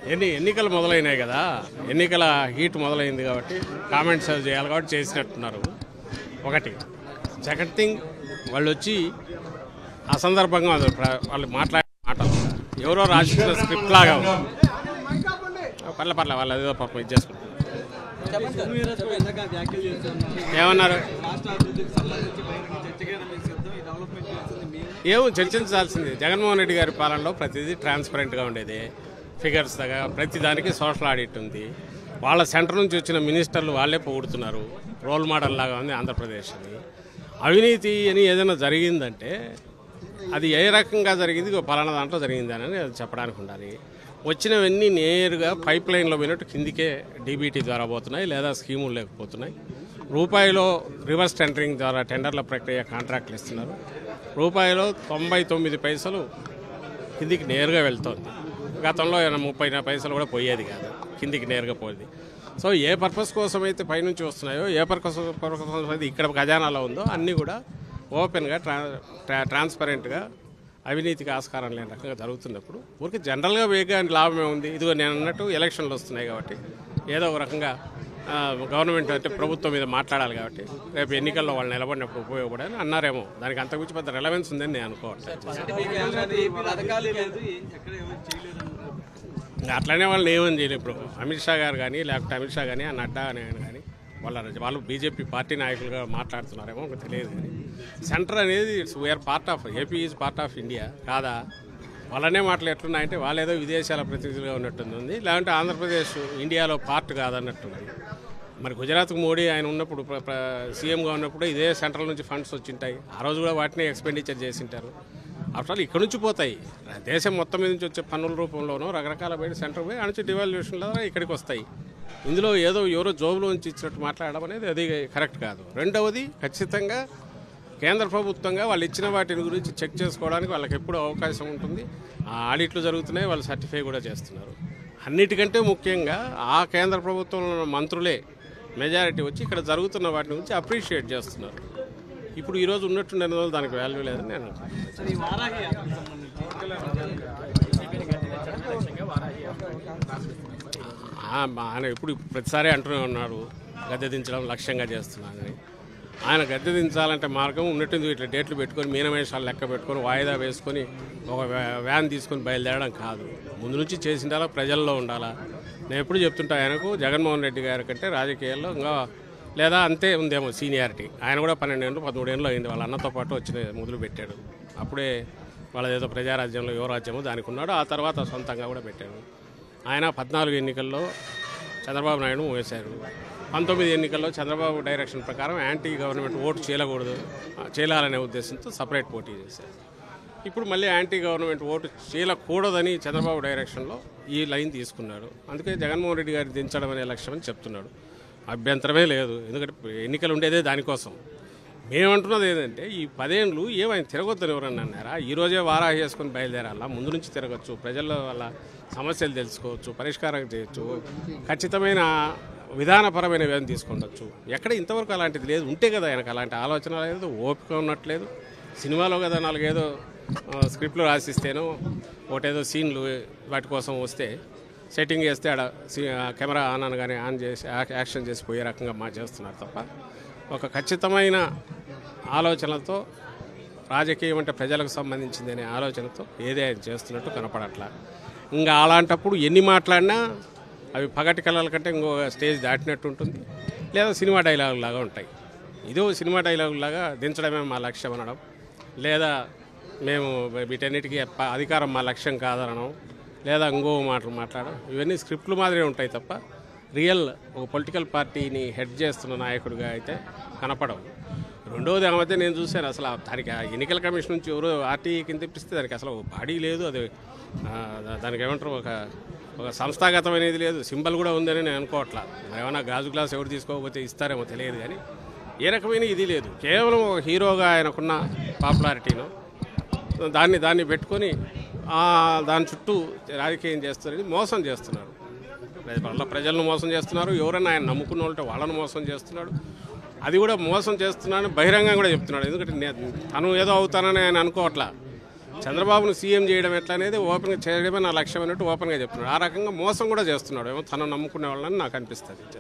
ఎన్ని ఎన్నికలు మొదలైనాయి కదా ఎన్నికల హీట్ మొదలైంది కాబట్టి కామెంట్స్ అవి చేయాలి కాబట్టి చేసినట్టున్నారు ఒకటి సెకండ్ థింగ్ వాళ్ళు వచ్చి అసందర్భంగా ఉంది ప్ర- వాళ్ళు మాట్లాడే మాటలు ఎవరో రాసిన స్క్రిప్ట్ లాగా ఉంది పర్లే పర్లే వాళ్ళు ఏదో పాపం ఇది చేసుకుంటారు సోమవీరరావు ఇందాక వ్యాఖ్యలు చేస్తున్నారు ఏమన్నారు రాష్ట్ర అభివృద్ధికి సంబంధించి బహిరంగ చర్చగా మీకు సిద్ధం ఈ డెవలప్మెంట్ చేస్తుంది మేము ఏమో చర్చించాల్సింది జగన్మోహన్ రెడ్డి గారి పాలనలో ప్రతిదీ ట్రాన్స్పరెంట్గా ఉండేది ఫిగర్స్ దగ్గర ప్రతి దానికి సోషల్ ఆడిట్ ఉంది వాళ్ళ సెంటర్ నుంచి వచ్చిన మినిస్టర్లు వాళ్ళే పొగుడుతున్నారు రోల్ మోడల్ లాగా ఉంది ఆంధ్రప్రదేశ్ అని అవినీతి అని ఏదైనా జరిగిందంటే అది ఏ రకంగా జరిగింది ఇగో పలానా దాంట్లో జరిగింది అని అది చెప్పడానికి ఉండాలి వచ్చినవన్నీ నేరుగా పైప్ లైన్లో పోయినట్టు కిందికే డీబీటీ ద్వారా పోతున్నాయి లేదా స్కీములు లేకపోతున్నాయి రూపాయిలో రివర్స్ టెండరింగ్ ద్వారా టెండర్ల ప్రక్రియ కాంట్రాక్ట్లు ఇస్తున్నారు రూపాయిలో తొంభై తొమ్మిది పైసలు కిందికి నేరుగా వెళ్తోంది గతంలో ఏమైనా ముప్పై పైసలు కూడా పోయేది కాదు కిందికి నేరుగా పోయేది సో ఏ పర్పస్ కోసం అయితే పైనుంచి వస్తున్నాయో ఏ పర్పస్ పర్పస్ కోసం అయితే ఇక్కడ ఖజానాలో ఉందో అన్నీ కూడా ఓపెన్గా ట్రా ట్రా ట్రాన్స్పరెంట్గా అవినీతికి ఆస్కారం లేని రకంగా జరుగుతున్నప్పుడు ఊరికి జనరల్గా వేగా లాభమే ఉంది ఇదిగో నేను అన్నట్టు ఎలక్షన్లు వస్తున్నాయి కాబట్టి ఏదో ఒక రకంగా ఆ, గవర్నమెంట్ అంటే ప్రభుత్వం మీద మాట్లాడాలి కాబట్టి రేపు ఎన్నికల్లో వాళ్ళు నిలబడినప్పుడు ఉపయోగపడని అన్నారేమో దానికి అంతకుమించి పెద్ద రెలవెన్స్ ఉందని నేను అనుకోవట్లేదు ఏపీ పథకాలు లేదు ఎక్కడ ఎవరు చేయలేదు ఇంకా అట్లనే వాళ్ళని ఏమని చేయలేదు ఇప్పుడు అమిత్ షా గారు కానీ లేకపోతే అమిత్ షా కానీ ఆ నడ్డా అని ఆయన కానీ వాళ్ళ వాళ్ళు బీజేపీ పార్టీ నాయకులుగా మాట్లాడుతున్నారేమో నాకు తెలియదు కానీ సెంటర్ అనేది it's we are part of AP is part of India కాదా వాళ్ళనే మాటలు ఎట్లున్నాయంటే వాళ్ళు ఏదో విదేశాల ప్రతినిధులుగా ఉన్నట్టుంది లేదంటే ఆంధ్రప్రదేశ్ ఇండియాలో పార్ట్ కాదన్నట్టుంది మరి గుజరాత్కు మోడీ ఆయన ఉన్నప్పుడు ప్ర- ప్ర- సీఎంగా ఉన్నప్పుడు ఇదే సెంట్రల్ నుంచి ఫండ్స్ వచ్చింటాయి ఆ రోజు కూడా వాటిని ఎక్స్పెండిచర్ చేసింటారు ఆఫ్టర్ ఆల్ ఇక్కడ నుంచి పోతాయి దేశం మొత్తం మీద నుంచి వచ్చే పన్నుల రూపంలోనూ రకరకాల బయట సెంటర్ పోయి ఆ నుంచి డివాల్యూషన్ ద్వారా ఇక్కడికి వస్తాయి ఇందులో ఏదో ఎవరో జోబులో నుంచి ఇచ్చినట్టు మాట్లాడడం అనేది అది కరెక్ట్ కాదు రెండవది ఖచ్చితంగా కేంద్ర ప్రభుత్వంగా వాళ్ళు ఇచ్చిన వాటిని గురించి చెక్ చేసుకోవడానికి వాళ్ళకి ఎప్పుడు అవకాశం ఉంటుంది ఆ ఆడిట్లు జరుగుతున్నాయి వాళ్ళు సర్టిఫై కూడా చేస్తున్నారు అన్నిటికంటే ముఖ్యంగా ఆ కేంద్ర ప్రభుత్వంలో ఉన్న మంత్రులే మెజారిటీ వచ్చి ఇక్కడ జరుగుతున్న వాటిని గురించి అప్రిషియేట్ చేస్తున్నారు ఇప్పుడు ఈరోజు ఉన్నట్టుండే రోజులు దానికి వాల్యూ లేదని నేను అనుకుంటున్నాను సార్ ఈ వారాహి యాత్రకు సంబంధించి ఆ, మా ఆయన ఇప్పుడు ప్రతిసారి అంటూనే ఉన్నాడు గద్దె దించడం లక్ష్యంగా చేస్తున్నానని ఆయన గద్దె దించాలంటే మార్గం ఉన్నట్టుంది ఇట్లా డేట్లు పెట్టుకొని మీనమేషాలు లెక్క పెట్టుకొని వాయిదా వేసుకొని ఒక వ్యా- వ్యాన్ తీసుకొని బయలుదేరడం కాదు ముందు నుంచి చేసిండాలా ప్రజల్లో ఉండాలా నేను ఎప్పుడు చెప్తుంటా ఆయనకు జగన్మోహన్ రెడ్డి గారి కంటే రాజకీయాల్లో ఇంకా లేదా అంతే ఉందేమో సీనియారిటీ ఆయన కూడా పన్నెండేళ్ళు పదమూడేళ్ళు అయింది వాళ్ళ అన్నతో పాటు వచ్చి మొదలు పెట్టాడు అప్పుడే వాళ్ళ ఏదో ప్రజారాజ్యంలో యువరాజ్యమో దానికి ఉన్నాడు ఆ తర్వాత సొంతంగా కూడా పెట్టాడు ఆయన పద్నాలుగు ఎన్నికల్లో చంద్రబాబు నాయుడు వేశారు పంతొమ్మిది ఎన్నికల్లో చంద్రబాబు డైరెక్షన్ ప్రకారం యాంటీ గవర్నమెంట్ ఓటు చేయకూడదు ఆ, చేయాలనే ఉద్దేశంతో సపరేట్ పోటీ చేశారు ఇప్పుడు మళ్ళీ యాంటీ గవర్నమెంట్ ఓటు చేయకూడదని చంద్రబాబు డైరెక్షన్లో ఈ లైన్ తీసుకున్నాడు అందుకే జగన్మోహన్ రెడ్డి గారిని దించడం అనే లక్ష్యం అని చెప్తున్నాడు అభ్యంతరమే లేదు ఎందుకంటే ఎన్నికలు ఉండేదే దానికోసం మేమంటున్నది ఏంటంటే ఈ పదేళ్ళు ఏమైనా తిరగొద్దని ఎవరన్నా అన్నారా ఈ రోజే వారాహి వేసుకొని బయలుదేరాలా ముందు నుంచి తిరగచ్చు ప్రజల్లో వాళ్ళ సమస్యలు తెలుసుకోవచ్చు పరిష్కారం చేయొచ్చు ఖచ్చితమైన విధానపరమైన వ్యయం తీసుకుండొచ్చు ఎక్కడ ఇంతవరకు అలాంటిది లేదు ఉంటే కదా ఆయనకు అలాంటి ఆలోచన లేదు ఓపిక ఉన్నట్లేదు సినిమాలో కదా నాలుగేదో ఆ, స్క్రిప్ట్లు రాసిస్తేనో ఒకటేదో సీన్లు వాటి కోసం వస్తే సెట్టింగ్ చేస్తే ఆడ సి- ఆ కెమెరా ఆన్ అనగానే ఆన్ చేసి యాక్- యాక్షన్ చేసి పోయే రకంగా మా చేస్తున్నారు తప్ప ఒక ఖచ్చితమైన ఆలోచనలతో రాజకీయం అంటే ప్రజలకు సంబంధించింది అనే ఆలోచనతో ఏదే ఆయన చేస్తున్నట్టు కనపడట్లా ఇంకా అలాంటప్పుడు ఎన్ని మాట్లాడినా అవి పగటి కళల కంటే ఇంకో స్టేజ్ దాటినట్టు ఉంటుంది లేదా సినిమా డైలాగ్ లాగా ఉంటాయి ఇదో సినిమా డైలాగ్ లాగా దించడమే మా లక్ష్యం అనడం లేదా మేము వీటన్నిటికీ ప- అధికారం మా లక్ష్యం కాదనడం లేదా ఇంకో మాటలు మాట్లాడడం ఇవన్నీ స్క్రిప్ట్లు మాదిరే ఉంటాయి తప్ప రియల్ ఒక పొలిటికల్ పార్టీని హెడ్ చేస్తున్న నాయకుడిగా అయితే కనపడవు రెండవది ఆ మధ్య నేను చూశాను అసలు ఆ- దానికి ఆ ఎన్నికల కమిషన్ నుంచి ఎవరు ఆర్టీ కింద తెప్పిస్తే దానికి అసలు ఒక బాడీ లేదు అది ఆ, దా- దానికి ఏమంటారు ఒక ఒక సంస్థాగతమైనది లేదు సింబల్ కూడా ఉందని నేను అనుకోవట్లా మరి ఏమన్నా గాజు గ్లాస్ ఎవరు తీసుకోకపోతే ఇస్తారేమో తెలియదు కానీ ఏ రకమైన ఇది లేదు కేవలం ఒక హీరోగా ఆయనకున్న పాపులారిటీను దాన్ని దాన్ని పెట్టుకొని ఆ, దాని చుట్టూ రాజకీయం చేస్తారని మోసం చేస్తున్నారు ప్రజ- వాళ్ళ ప్రజలను మోసం చేస్తున్నారు ఎవరైనా ఆయన నమ్ముకున్న వాళ్ళతో వాళ్ళని మోసం చేస్తున్నాడు అది కూడా మోసం చేస్తున్నాడని బహిరంగంగా కూడా చెప్తున్నాడు ఎందుకంటే నే- తను ఏదో అవుతానని ఆయన అనుకోవట్లా చంద్రబాబును సీఎం చేయడం ఎట్లా అనేది ఓపెన్గా చేయడమే నా లక్ష్యం అన్నట్టు ఓపెన్గా చెప్తున్నాడు ఆ రకంగా మోసం కూడా చేస్తున్నాడు ఏమో తను నమ్ముకునే వాళ్ళని నాకు అనిపిస్తుంది